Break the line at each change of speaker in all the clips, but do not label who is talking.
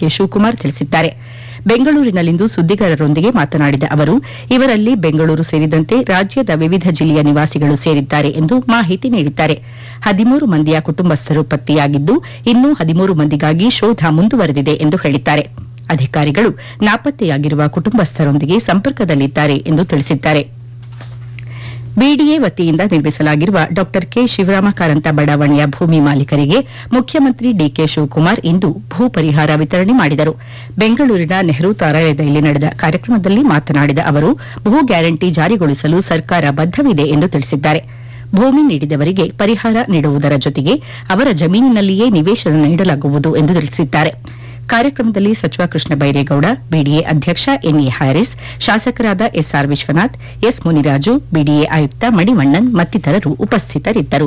DK Shivakumar ತಿಳಿಸಿದ್ದಾರೆ ಬೆಂಗಳೂರಿನಲ್ಲಿಂದು ಸುದ್ದಿಗಾರರೊಂದಿಗೆ ಮಾತನಾಡಿದ ಅವರು ಇವರಲ್ಲಿ ಬೆಂಗಳೂರು ಸೇರಿದಂತೆ ರಾಜ್ಯದ ವಿವಿಧ ಜಿಲ್ಲೆಯ ನಿವಾಸಿಗಳು ಸೇರಿದ್ದಾರೆ ಎಂದು ಮಾಹಿತಿ ನೀಡಿದ್ದಾರೆ ಹದಿಮೂರು ಮಂದಿಯ ಕುಟುಂಬಸ್ಥರು ಪತ್ತೆಯಾಗಿದ್ದು ಇನ್ನೂ ಹದಿಮೂರು ಮಂದಿಗಾಗಿ ಶೋಧ ಮುಂದುವರೆದಿದೆ ಎಂದು ಹೇಳಿದ್ದಾರೆ ಅಧಿಕಾರಿಗಳು ನಾಪತ್ತೆಯಾಗಿರುವ ಕುಟುಂಬಸ್ಥರೊಂದಿಗೆ ಸಂಪರ್ಕದಲ್ಲಿದ್ದಾರೆ ಎಂದು ತಿಳಿಸಿದ್ದಾರೆ ಬಿಡಿಎ ವತಿಯಿಂದ ನಿರ್ಮಿಸಲಾಗಿರುವ ಡಾ ಕೆ ಶಿವರಾಮ ಕಾರಂತ ಬಡಾವಣೆಯ ಭೂಮಿ ಮಾಲೀಕರಿಗೆ ಮುಖ್ಯಮಂತ್ರಿ ಡಿಕೆ ಶಿವಕುಮಾರ್ ಇಂದು ಭೂ ಪರಿಹಾರ ವಿತರಣೆ ಮಾಡಿದರು ಬೆಂಗಳೂರಿನ ನೆಹರು ತಾರಾಲಯದಲ್ಲಿ ನಡೆದ ಕಾರ್ಯಕ್ರಮದಲ್ಲಿ ಮಾತನಾಡಿದ ಅವರು ಭೂ ಗ್ಯಾರಂಟಿ ಜಾರಿಗೊಳಿಸಲು ಸರ್ಕಾರ ಬದ್ದವಿದೆ ಎಂದು ತಿಳಿಸಿದ್ದಾರೆ ಭೂಮಿ ನೀಡಿದವರಿಗೆ ಪರಿಹಾರ ನೀಡುವುದರ ಜೊತೆಗೆ ಅವರ ಜಮೀನಿನಲ್ಲಿಯೇ ನಿವೇಶನ ನೀಡಲಾಗುವುದು ಎಂದು ತಿಳಿಸಿದ್ದಾರೆ ಕಾರ್ಯಕ್ರಮದಲ್ಲಿ ಸಚಿವ ಕೃಷ್ಣ ಬೈರೇಗೌಡ ಬಿಡಿಎ ಅಧ್ಯಕ್ಷ ಎನ್ಎ ಹ್ಯಾರಿಸ್ ಶಾಸಕರಾದ SR Vishwanath S Muniraju BDA ಆಯುಕ್ತ ಮಣಿವಣ್ಣನ್ ಮತ್ತಿತರರು ಉಪಸ್ಥಿತರಿದ್ದರು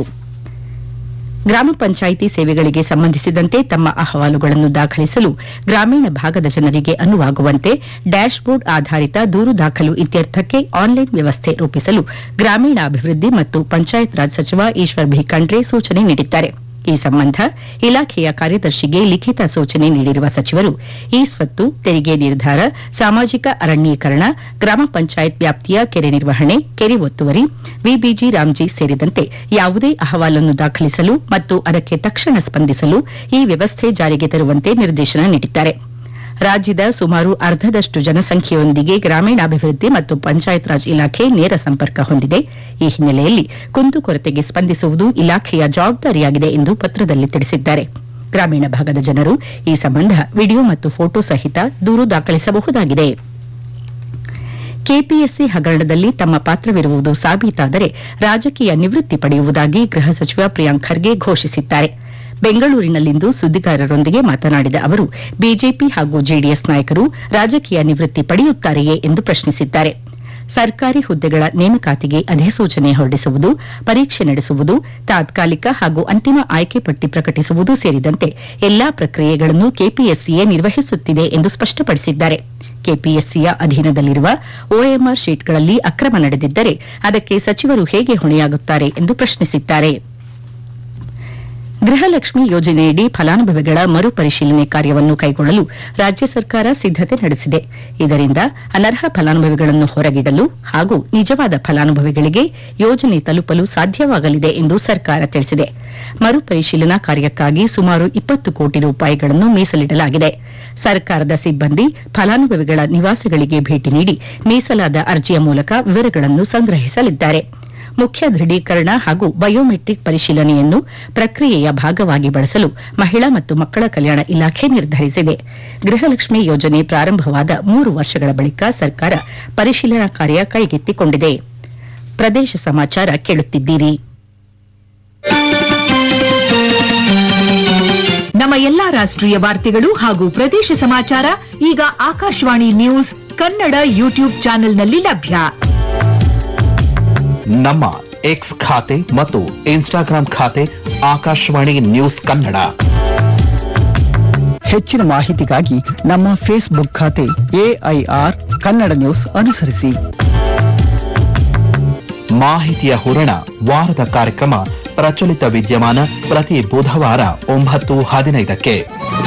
ಗ್ರಾಮ ಪಂಚಾಯಿತಿ ಸೇವೆಗಳಿಗೆ ಸಂಬಂಧಿಸಿದಂತೆ ತಮ್ಮ ಅಹವಾಲುಗಳನ್ನು ದಾಖಲಿಸಲು ಗ್ರಾಮೀಣ ಭಾಗದ ಜನರಿಗೆ ಅನುವಾಗುವಂತೆ ಡ್ಯಾಶ್ ಬೋರ್ಡ್ ಆಧಾರಿತ ದೂರು ದಾಖಲು ಇತ್ಯರ್ಥಕ್ಕೆ ಆನ್ಲೈನ್ ವ್ಯವಸ್ಥೆ ರೂಪಿಸಲು ಗ್ರಾಮೀಣಾಭಿವೃದ್ಧಿ ಮತ್ತು ಪಂಚಾಯತ್ ರಾಜ್ ಸಚಿವ ಈಶ್ವರ್ ಭಿ ಖಂಡ್ರೆ ಸೂಚನೆ ನೀಡಿದ್ದಾರೆ ಈ ಸಂಬಂಧ ಇಲಾಖೆಯ ಕಾರ್ಯದರ್ಶಿಗೆ ಲಿಖಿತ ಸೂಚನೆ ನೀಡಿರುವ ಸಚಿವರು ಈ ಸ್ವತ್ತು ತೆರಿಗೆ ನಿರ್ಧಾರ ಸಾಮಾಜಿಕ ಅರಣ್ಯೀಕರಣ ಗ್ರಾಮ ಪಂಚಾಯತ್ ವ್ಯಾಪ್ತಿಯ ಕೆರೆ ನಿರ್ವಹಣೆ ಕೆರೆ ಒತ್ತುವರಿ ವಿಬಿಜಿ ರಾಮ್ಜಿ ಸೇರಿದಂತೆ ಯಾವುದೇ ಅಹವಾಲನ್ನು ದಾಖಲಿಸಲು ಮತ್ತು ಅದಕ್ಕೆ ತಕ್ಷಣ ಸ್ಪಂದಿಸಲು ಈ ವ್ಯವಸ್ಥೆ ಜಾರಿಗೆ ತರುವಂತೆ ನಿರ್ದೇಶನ ನೀಡಿದ್ದಾರೆ ರಾಜ್ಯದ ಸುಮಾರು ಅರ್ಧದಷ್ಟು ಜನಸಂಖ್ಯೆಯೊಂದಿಗೆ ಗ್ರಾಮೀಣಾಭಿವೃದ್ಧಿ ಮತ್ತು ಪಂಚಾಯತ್ ರಾಜ್ ಇಲಾಖೆ ನೇರ ಸಂಪರ್ಕ ಹೊಂದಿದೆ ಈ ಹಿನ್ನೆಲೆಯಲ್ಲಿ ಕುಂದುಕೊರತೆಗೆ ಸ್ಪಂದಿಸುವುದು ಇಲಾಖೆಯ ಜವಾಬ್ದಾರಿಯಾಗಿದೆ ಎಂದು ಪತ್ರದಲ್ಲಿ ತಿಳಿಸಿದ್ದಾರೆ ಗ್ರಾಮೀಣ ಭಾಗದ ಜನರು ಈ ಸಂಬಂಧ ವಿಡಿಯೋ ಮತ್ತು ಫೋಟೋ ಸಹಿತ ದೂರು ದಾಖಲಿಸಬಹುದಾಗಿದೆ ಕೆಪಿಎಸ್ಸಿ ಹಗರಣದಲ್ಲಿ ತಮ್ಮ ಪಾತ್ರವಿರುವುದು ಸಾಬೀತಾದರೆ ರಾಜಕೀಯ ನಿವೃತ್ತಿ ಪಡೆಯುವುದಾಗಿ ಗೃಹ ಸಚಿವ ಪ್ರಿಯಾಂಕ್ ಖರ್ಗೆ ಘೋಷಿಸಿದ್ದಾರೆ ಬೆಂಗಳೂರಿನಲ್ಲಿಂದು ಸುದ್ದಿಗಾರರೊಂದಿಗೆ ಮಾತನಾಡಿದ ಅವರು ಬಿಜೆಪಿ ಹಾಗೂ ಜೆಡಿಎಸ್ ನಾಯಕರು ರಾಜಕೀಯ ನಿವೃತ್ತಿ ಪಡೆಯುತ್ತಾರೆಯೇ ಎಂದು ಪ್ರಶ್ನಿಸಿದ್ದಾರೆ ಸರ್ಕಾರಿ ಹುದ್ದೆಗಳ ನೇಮಕಾತಿಗೆ ಅಧಿಸೂಚನೆ ಹೊರಡಿಸುವುದು ಪರೀಕ್ಷೆ ನಡೆಸುವುದು ತಾತ್ಕಾಲಿಕ ಹಾಗೂ ಅಂತಿಮ ಆಯ್ಕೆ ಪಟ್ಟಿ ಪ್ರಕಟಿಸುವುದು ಸೇರಿದಂತೆ ಎಲ್ಲಾ ಪ್ರಕ್ರಿಯೆಗಳನ್ನು ಕೆಪಿಎಸ್ಸಿಯೇ ನಿರ್ವಹಿಸುತ್ತಿದೆ ಎಂದು ಸ್ಪಷ್ಟಪಡಿಸಿದ್ದಾರೆ ಕೆಪಿಎಸ್ಸಿಯ ಅಧೀನದಲ್ಲಿರುವ ಒಎಂಆರ್ ಶೀಟ್ಗಳಲ್ಲಿ ಅಕ್ರಮ ನಡೆದಿದ್ದರೆ ಅದಕ್ಕೆ ಸಚಿವರು ಹೇಗೆ ಹೊಣೆಯಾಗುತ್ತಾರೆ ಎಂದು ಪ್ರಶ್ನಿಸಿದ್ದಾರೆ ಗೃಹಲಕ್ಷ್ಮಿ ಯೋಜನೆಯಡಿ ಫಲಾನುಭವಿಗಳ ಮರುಪರಿಶೀಲನೆ ಕಾರ್ಯವನ್ನು ಕೈಗೊಳ್ಳಲು ರಾಜ್ಯ ಸರ್ಕಾರ ಸಿದ್ದತೆ ನಡೆಸಿದೆ ಇದರಿಂದ ಅನರ್ಹ ಫಲಾನುಭವಿಗಳನ್ನು ಹೊರಗಿಡಲು ಹಾಗೂ ನಿಜವಾದ ಫಲಾನುಭವಿಗಳಿಗೆ ಯೋಜನೆ ತಲುಪಲು ಸಾಧ್ಯವಾಗಲಿದೆ ಎಂದು ಸರ್ಕಾರ ತಿಳಿಸಿದೆ ಮರುಪರಿಶೀಲನಾ ಕಾರ್ಯಕ್ಕಾಗಿ ಸುಮಾರು ಇಪ್ಪತ್ತು ಕೋಟಿ ರೂಪಾಯಿಗಳನ್ನು ಮೀಸಲಿಡಲಾಗಿದೆ ಸರ್ಕಾರದ ಸಿಬ್ಬಂದಿ ಫಲಾನುಭವಿಗಳ ನಿವಾಸಗಳಿಗೆ ಭೇಟಿ ನೀಡಿ ಮೀಸಲಾದ ಅರ್ಜಿಯ ಮೂಲಕ ವಿವರಗಳನ್ನು ಸಂಗ್ರಹಿಸಲಿದ್ದಾರೆ ಮುಖ್ಯ ದೃಢೀಕರಣ ಹಾಗೂ ಬಯೋಮೆಟ್ರಿಕ್ ಪರಿಶೀಲನೆಯನ್ನು ಪ್ರಕ್ರಿಯೆಯ ಭಾಗವಾಗಿ ಬಳಸಲು ಮಹಿಳಾ ಮತ್ತು ಮಕ್ಕಳ ಕಲ್ಯಾಣ ಇಲಾಖೆ ನಿರ್ಧರಿಸಿದೆ ಗೃಹಲಕ್ಷ್ಮಿ ಯೋಜನೆ ಪ್ರಾರಂಭವಾದ ಮೂರು ವರ್ಷಗಳ ಬಳಿಕ ಸರ್ಕಾರ ಪರಿಶೀಲನಾ ಕಾರ್ಯ ಕೈಗೆತ್ತಿಕೊಂಡಿದೆ ಪ್ರದೇಶ ಸಮಾಚಾರ ಕೇಳುತ್ತಿದ್ದೀರಿ
ನಮ್ಮ ಎಲ್ಲಾ ರಾಷ್ಟ್ರೀಯ ವಾರ್ತೆಗಳು ಹಾಗೂ ಪ್ರದೇಶ ಸಮಾಚಾರ ಈಗ ಆಕಾಶವಾಣಿ ನ್ಯೂಸ್ ಕನ್ನಡ ಯೂಟ್ಯೂಬ್ ಚಾನೆಲ್ನಲ್ಲಿ ಲಭ್ಯ
ನಮ್ಮ ಎಕ್ಸ್ ಖಾತೆ ಮತ್ತು ಇನ್ಸ್ಟಾಗ್ರಾಂ ಖಾತೆ ಆಕಾಶವಾಣಿ ನ್ಯೂಸ್ ಕನ್ನಡ
ಹೆಚ್ಚಿನ ಮಾಹಿತಿಗಾಗಿ ನಮ್ಮ ಫೇಸ್ಬುಕ್ ಖಾತೆ ಎಐಆರ್ ಕನ್ನಡ ನ್ಯೂಸ್ ಅನುಸರಿಸಿ
ಮಾಹಿತಿಯ ಹೂರಣ ವಾರದ ಕಾರ್ಯಕ್ರಮ ಪ್ರಚಲಿತ ವಿದ್ಯಮಾನ ಪ್ರತಿ ಬುಧವಾರ ಒಂಬತ್ತು ಹದಿನೈದಕ್ಕೆ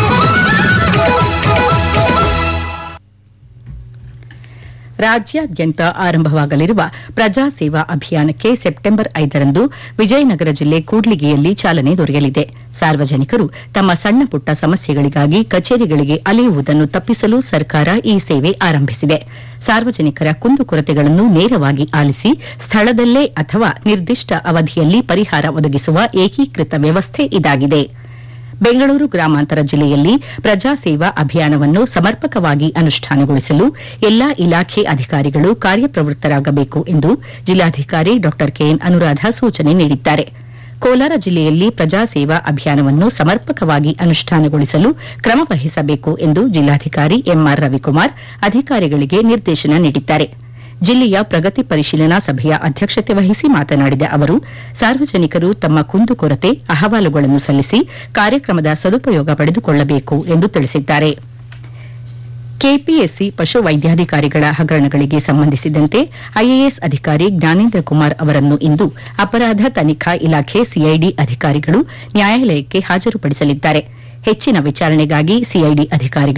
ರಾಜ್ಯಾದ್ಯಂತ ಆರಂಭವಾಗಲಿರುವ ಪ್ರಜಾ ಸೇವಾ ಅಭಿಯಾನಕ್ಕೆ ಸೆಪ್ಟೆಂಬರ್ ಐದರಂದು ವಿಜಯನಗರ ಜಿಲ್ಲೆ ಕೂಡ್ಲಿಗಿಯಲ್ಲಿ ಚಾಲನೆ ದೊರೆಯಲಿದೆ ಸಾರ್ವಜನಿಕರು ತಮ್ಮ ಸಣ್ಣ ಪುಟ್ಟ ಸಮಸ್ಯೆಗಳಿಗಾಗಿ ಕಚೇರಿಗಳಿಗೆ ಅಲೆಯುವುದನ್ನು ತಪ್ಪಿಸಲು ಸರ್ಕಾರ ಈ ಸೇವೆ ಆರಂಭಿಸಿದೆ ಸಾರ್ವಜನಿಕರ ಕುಂದುಕೊರತೆಗಳನ್ನು ನೇರವಾಗಿ ಆಲಿಸಿ ಸ್ಥಳದಲ್ಲೇ ಅಥವಾ ನಿರ್ದಿಷ್ಟ ಅವಧಿಯಲ್ಲಿ ಪರಿಹಾರ ಒದಗಿಸುವ ಏಕೀಕೃತ ವ್ಯವಸ್ಥೆ ಇದಾಗಿದೆ ಬೆಂಗಳೂರು ಗ್ರಾಮಾಂತರ ಜಿಲ್ಲೆಯಲ್ಲಿ ಪ್ರಜಾ ಸೇವಾ ಅಭಿಯಾನವನ್ನು ಸಮರ್ಪಕವಾಗಿ ಅನುಷ್ಠಾನಗೊಳಿಸಲು ಎಲ್ಲಾ ಇಲಾಖೆ ಅಧಿಕಾರಿಗಳು ಕಾರ್ಯಪ್ರವೃತ್ತರಾಗಬೇಕು ಎಂದು ಜಿಲ್ಲಾಧಿಕಾರಿ ಡಾ ಕೆಎನ್ ಅನುರಾಧ ಸೂಚನೆ ನೀಡಿದ್ದಾರೆ ಕೋಲಾರ ಜಿಲ್ಲೆಯಲ್ಲಿ ಪ್ರಜಾ ಸೇವಾ ಅಭಿಯಾನವನ್ನು ಸಮರ್ಪಕವಾಗಿ ಅನುಷ್ಠಾನಗೊಳಿಸಲು ಕ್ರಮ ವಹಿಸಬೇಕು ಎಂದು ಜಿಲ್ಲಾಧಿಕಾರಿ ಎಂಆರ್ ರವಿಕುಮಾರ್ ಅಧಿಕಾರಿಗಳಿಗೆ ನಿರ್ದೇಶನ ನೀಡಿದ್ದಾರೆ ಜಿಲ್ಲೆಯ ಪ್ರಗತಿ ಪರಿಶೀಲನಾ ಸಭೆಯ ಅಧ್ಯಕ್ಷತೆ ವಹಿಸಿ ಮಾತನಾಡಿದ ಅವರು ಸಾರ್ವಜನಿಕರು ತಮ್ಮ ಕುಂದುಕೊರತೆ ಅಹವಾಲುಗಳನ್ನು ಸಲ್ಲಿಸಿ ಕಾರ್ಯಕ್ರಮದ ಸದುಪಯೋಗ ಪಡೆದುಕೊಳ್ಳಬೇಕು ಎಂದು ತಿಳಿಸಿದ್ದಾರೆ ಕೆಪಿಎಸ್ಸಿ ಪಶು ವೈದ್ಯಾಧಿಕಾರಿಗಳ ಹಗರಣಗಳಿಗೆ ಸಂಬಂಧಿಸಿದಂತೆ ಐಎಎಸ್ ಅಧಿಕಾರಿ ಜ್ಞಾನೇಂದ್ರ ಕುಮಾರ್ ಅವರನ್ನು ಇಂದು ಅಪರಾಧ ತನಿಖಾ ಇಲಾಖೆ ಸಿಐಡಿ ಅಧಿಕಾರಿಗಳು ನ್ಯಾಯಾಲಯಕ್ಕೆ ಹಾಜರುಪಡಿಸಲಿದ್ದಾರೆ ಹೆಚ್ಚಿನ ವಿಚಾರಣೆಗಾಗಿ ಸಿಐಡಿ ಅಧಿಕಾರಿಗಳು